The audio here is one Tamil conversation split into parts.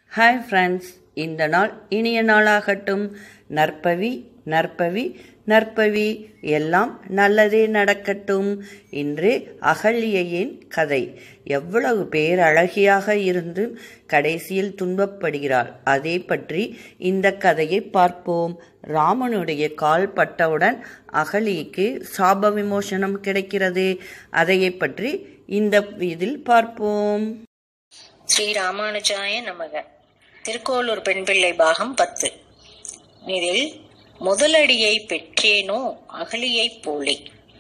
ஹாய் ஃப்ரெண்ட்ஸ் இந்த நாள் இனிய நாளாகட்டும் நற்பவி நற்பவி நற்பவி எல்லாம் நல்லதே நடக்கட்டும் இன்று அகல்யையின் கதை எவ்வளவு பேர் அழகியாக இருந்தும் கடைசியில் துன்பப்படுகிறாள் அதை பற்றி இந்த கதையை பார்ப்போம் ராமனுடைய கால் பட்டவுடன் அகலிக்கு சாப விமோசனம் கிடைக்கிறது அதையை பற்றி இந்த இதில் பார்ப்போம் ஸ்ரீ ராமானுஜாய நமக திருக்கோளூர் பெண் பிள்ளை பாகம் பத்து இதில் முதலடியை பெற்றேனோ அகலியைப் போலே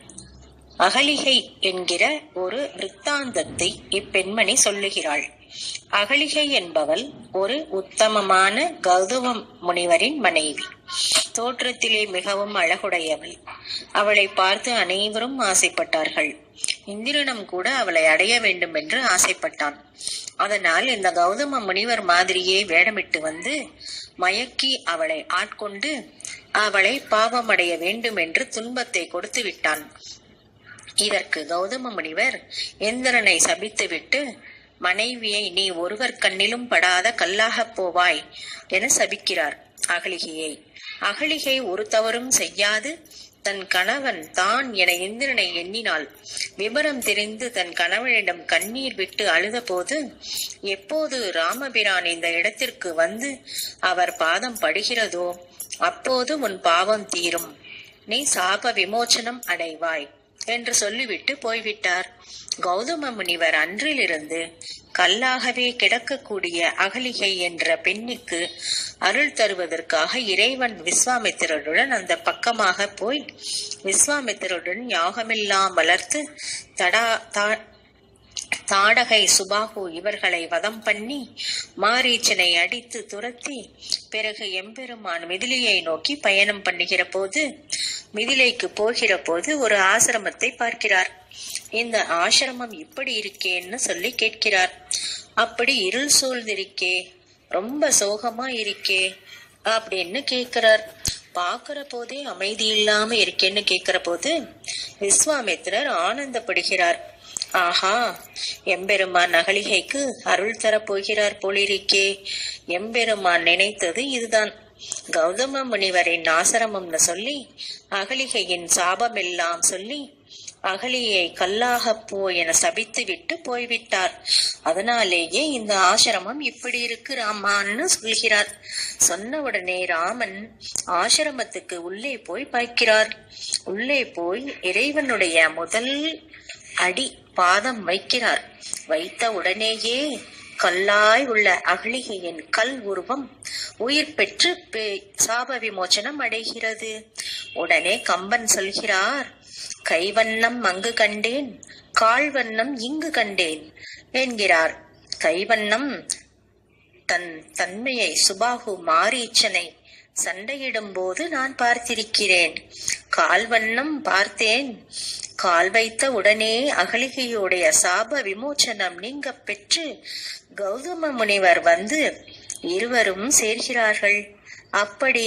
அகலிகை என்கிற ஒரு விருத்தாந்தத்தை இப்பெண்மணி சொல்லுகிறாள் அகலிகை என்பவள் ஒரு உத்தமமான கௌதம முனிவரின் மனைவி தோற்றத்திலே மிகவும் அழகுடையவள் அவளை பார்த்து அனைவரும் ஆசைப்பட்டார்கள் இந்திரனும் கூட அவளை அடைய வேண்டும் என்று ஆசைப்பட்டான் அதனால் இந்த கௌதம முனிவர் மாதிரியே வேடமிட்டு வந்து மயக்கி அவளை ஆட்கொண்டு அவளை பாவமடைய வேண்டும் என்று துன்பத்தை கொடுத்து விட்டான் இதற்கு கௌதம முனிவர் இந்திரனை சபித்துவிட்டு மனைவியை நீ ஒருவர் கண்ணிலும் படாத கல்லாகப் போவாய் என சபிக்கிறார் அகலிகையை அகலிகை ஒரு தவறும் செய்யாது தன் கணவன் தான் என இந்திரனை எண்ணினாள் விவரம் தெரிந்து தன் கணவனிடம் கண்ணீர் விட்டு அழுதபோது எப்போது ராமபிரான் இந்த இடத்திற்கு வந்து அவர் பாதம் படுகிறதோ அப்போது உன் பாவம் தீரும் நீ சாப விமோச்சனம் அடைவாய் என்று சொல்லிவிட்டு போய்விட்டார் கௌதம முனிவர் அன்றிலிருந்து கல்லாகவே கிடக்கக்கூடிய அகலிகை என்ற பெண்ணுக்கு அருள் தருவதற்காக இறைவன் விஸ்வாமித்திரருடன் அந்த பக்கமாக போய் விஸ்வாமித்திரருடன் யாகமெல்லாம் வளர்த்து தடா தா தாடகை சுபாகு இவர்களை வதம் பண்ணி மாரீச்சனை அடித்து துரத்தி பிறகு எம்பெருமான் மிதிலையை நோக்கி பயணம் பண்ணுகிற போது மிதிலைக்கு போகிற போது ஒரு ஆசிரமத்தை பார்க்கிறார் இந்த ஆசிரமம் இப்படி இருக்கேன்னு சொல்லி கேட்கிறார் அப்படி இருள் சூழ்ந்திருக்கே ரொம்ப சோகமா இருக்கே அப்படின்னு கேட்கிறார் பாக்குற போதே அமைதி இல்லாம இருக்கேன்னு கேட்கிற போது விஸ்வாமித்திரர் ஆனந்தப்படுகிறார் ஆஹா எம்பெருமான் அகலிகைக்கு அருள் தரப்போகிறார் போலிருக்கே எம்பெருமான் நினைத்தது இதுதான் கௌதம முனிவரின் ஆசிரமம்னு சொல்லி அகலிகையின் சாபமெல்லாம் சொல்லி அகலியை கல்லாக போ என சபித்து விட்டு போய்விட்டார் அதனாலேயே இந்த ஆசிரமம் இப்படி இருக்கு ராமான்னு சொல்கிறார் சொன்ன உடனே ராமன் ஆசிரமத்துக்கு உள்ளே போய் பார்க்கிறார் உள்ளே போய் இறைவனுடைய முதல் அடி பாதம் வைக்கிறார் வைத்த உடனேயே கல்லாய் உள்ள அகலிகையின் கல் உருவம் உயிர் பெற்று சாப விமோச்சனம் அடைகிறது உடனே கம்பன் சொல்கிறார் கைவண்ணம் அங்கு கண்டேன் கால்வண்ணம் இங்கு கண்டேன் என்கிறார் கைவண்ணம் தன் தன்மையை சுபாகு மாரீச்சனை சண்டையிடும் போது நான் பார்த்திருக்கிறேன் கால்வண்ணம் பார்த்தேன் கால் வைத்த உடனே அகலிகையுடைய சாப விமோச்சனம் நீங்க பெற்று கௌதம முனிவர் வந்து இருவரும் சேர்கிறார்கள் அப்படி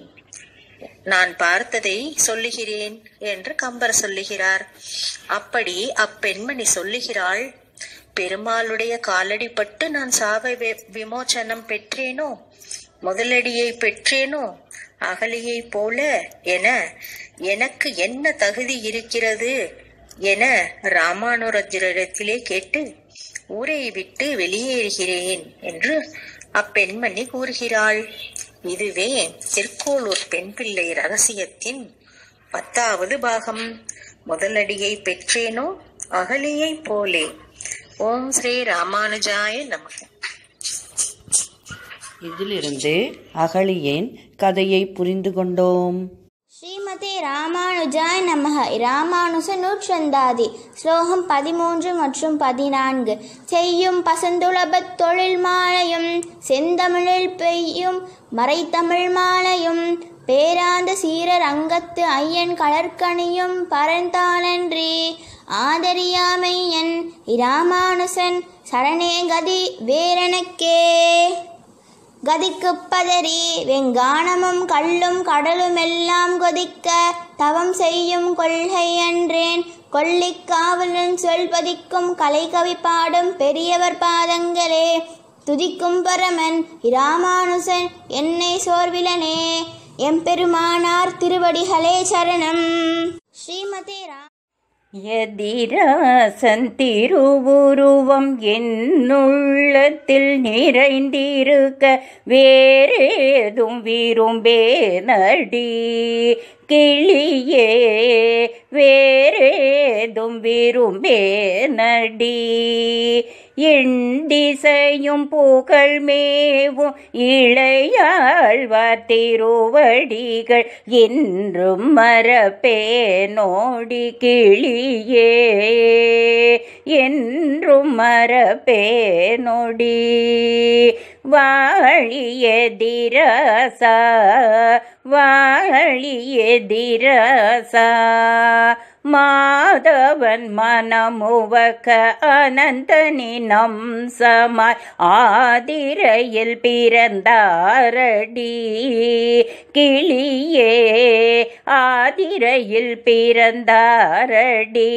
நான் பார்த்ததை சொல்லுகிறேன் என்று கம்பர் சொல்லுகிறார் அப்படி அப்பெண்மணி சொல்லுகிறாள் பெருமாளுடைய காலடிப்பட்டு நான் சாவை விமோச்சனம் பெற்றேனோ முதலடியை பெற்றேனோ அகலியை போல என எனக்கு என்ன தகுதி இருக்கிறது என ராமானுரத்திலே கேட்டு ஊரை விட்டு வெளியேறுகிறேன் என்று அப்பெண்மணி கூறுகிறாள் இதுவே திருக்கோளூர் பெண் பிள்ளை ரகசியத்தின் பத்தாவது பாகம் முதலடியை பெற்றேனோ அகலியை போலே ஓம் ஸ்ரீ ராமானுஜாய நமக இதிலிருந்து அகலியேன் கதையை புரிந்து கொண்டோம் ஸ்ரீமதி ராமானுஜாய் நமக ராமானுஜ நூற்றந்தாதி ஸ்லோகம் பதிமூன்று மற்றும் பதினான்கு செய்யும் பசந்துளபத் தொழில் மாலையும் செந்தமிழில் பெய்யும் மறைத்தமிழ் மாலையும் பேராந்த சீரர் அங்கத்து ஐயன் கலர்கணியும் பரந்தானன்றி ஆதரியாமை என் இராமானுசன் சரணே கதி வேரனுக்கே கதிக்கு பதறி வெங்கானமும் கல்லும் கடலுமெல்லாம் கொதிக்க தவம் செய்யும் கொள்கை அன்றேன் கொல்லிக் காவலன் சொல் பதிக்கும் கலைகவி பாடும் பெரியவர் பாதங்களே துதிக்கும் பரமன் இராமானுசன் என்னை சோர்விலனே எம்பெருமானார் திருவடிகளே சரணம் ஸ்ரீமதே ரா எதிராசன் திருவுருவம் என்னுள்ளத்தில் நிறைந்திருக்க வேறேதும் விரும்பே நடி கிளியே வேறேதும் விரும்பே நடி எண்டிசையும் புகழ் மேவும் இளையாழ்வார் திருவடிகள் என்றும் மரப்பே நோடி கிளியே என்றும் மரப்பே நொடி வாழியதிரசா வாழியதிரசா மாதவன் மனமுவக்க அனந்தனினம் சமாய் ஆதிரையில் பிறந்தாரடி கிளியே ஆதிரையில் பிறந்தாரடி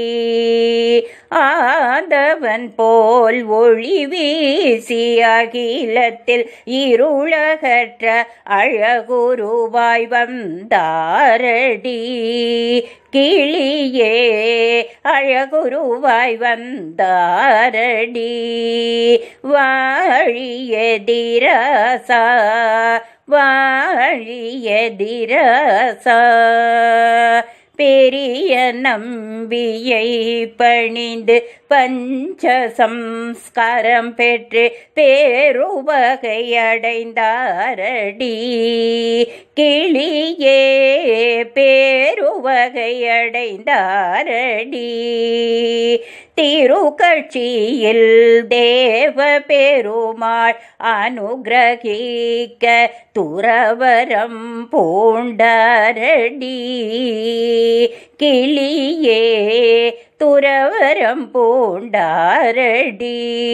ஆதவன் போல் ஒளி வீசி அகிலத்தில் இருளகற்ற அழகுருவாய் வந்தாரடி கிளியே அழகுருவாய் வந்தாரடி வாழியதிரசா வாழியதிரசா பெரிய நம்பியை பணிந்து பஞ்ச சம்ஸ்காரம் பெற்று பேருவகை அடைந்தாரடி கிளியே பேருவகை அடைந்தாரடி திருக்கட்சியில் தேவ பெருமாள் அனுகிரகிக்க துறவரம் பூண்டாரடி கிளியே துறவரம் பூண்டாரடி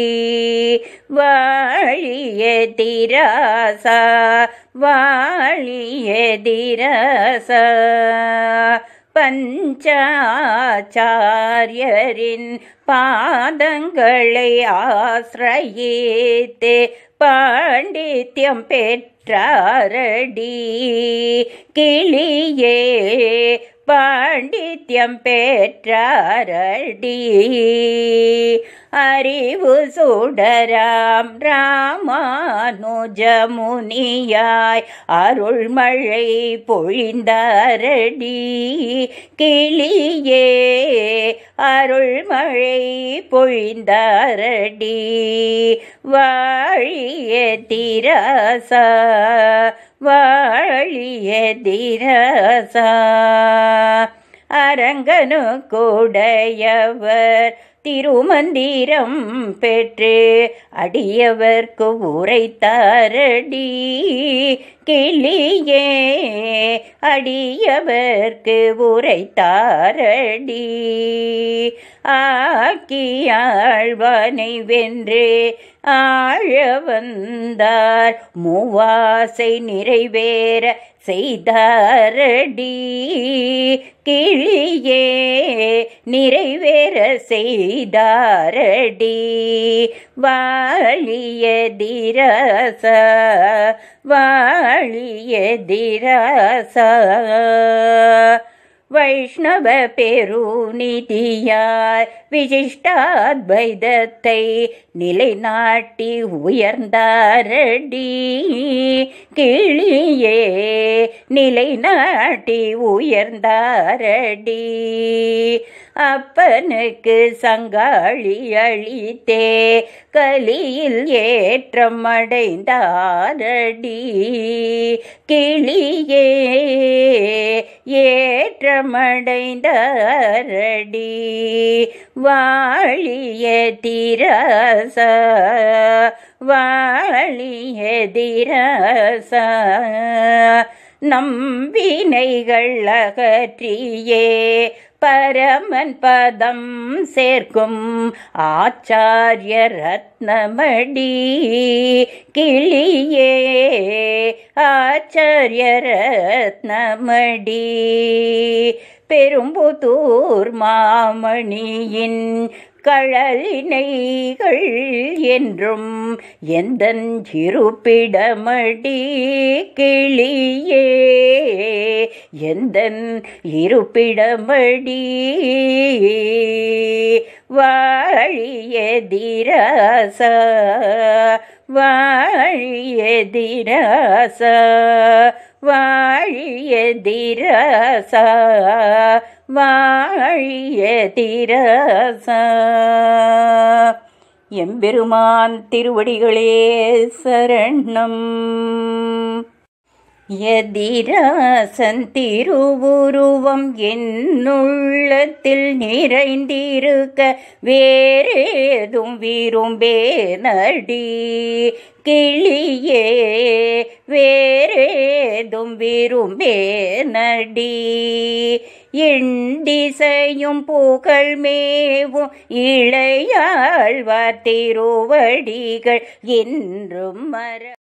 வாழிய திராசா வாழிய திராசா பஞ்சாச்சாரியரின் பாதங்களை ஆசிரயித்து பாண்டித்யம் பெற்றாரடி கிளியே பாண்டித்யம் பெற்றாரடி அறிவு சுடராம் ராமானுஜமுனியாய் அருள்மழை பொழிந்தாரடி கிளியே அருள்மழை பொழிந்தாரடி வாழிய திராசா வாழிய திராசா அரங்கனு கூடையவர் திருமந்திரம் பெற்று அடியவர்க்கு உரைத்தாரடி கிளியே அடியவர்க்கு உரைத்தாரடி ஆக்கியாழ்வனை வென்று ஆழ வந்தார் மூவாசை நிறைவேற செய்தாரடி கிளியே நிறைவேற செய்தாரடி வாழியதிரச வாழியதிரச வைஷ்ணவ பெருநிதியாய் விசிஷ்டாத்வைதத்தை நிலைநாட்டி உயர்ந்தாரடி கிளியே நிலைநாட்டி உயர்ந்தாரடி அப்பனுக்கு சங்காளி அளித்தே கலியில் ஏற்றம் அடைந்தாரடி கிளியே ஏற்றமடைந்தாரடி வாழிய திரச வாழிய திரச நம்பினைகள் அகற்றியே பரமன் பதம் சேர்க்கும் ஆச்சாரிய ரத்னமடி கிளியே ஆச்சாரிய ரத்னமடி பெரும்புதூர் மாமணியின் கழலினைகள் என்றும் எந்தன் இருப்பிடமடி கிளியே எந்தன் இருப்பிடமடி வாழியதிராச வாழியதிராச வாழியதிராச வாழியதிராச எம்பெருமான் திருவடிகளே சரணம் எதிராசன் திருவுருவம் என்னுள்ளத்தில் நிறைந்திருக்க வேறேதும் விரும்பே நடி கிளியே வேறேதும் விரும்பே நடி எண்டிசையும் புகழ் மேவும் இளையாழ்வார் திருவடிகள் என்றும் மர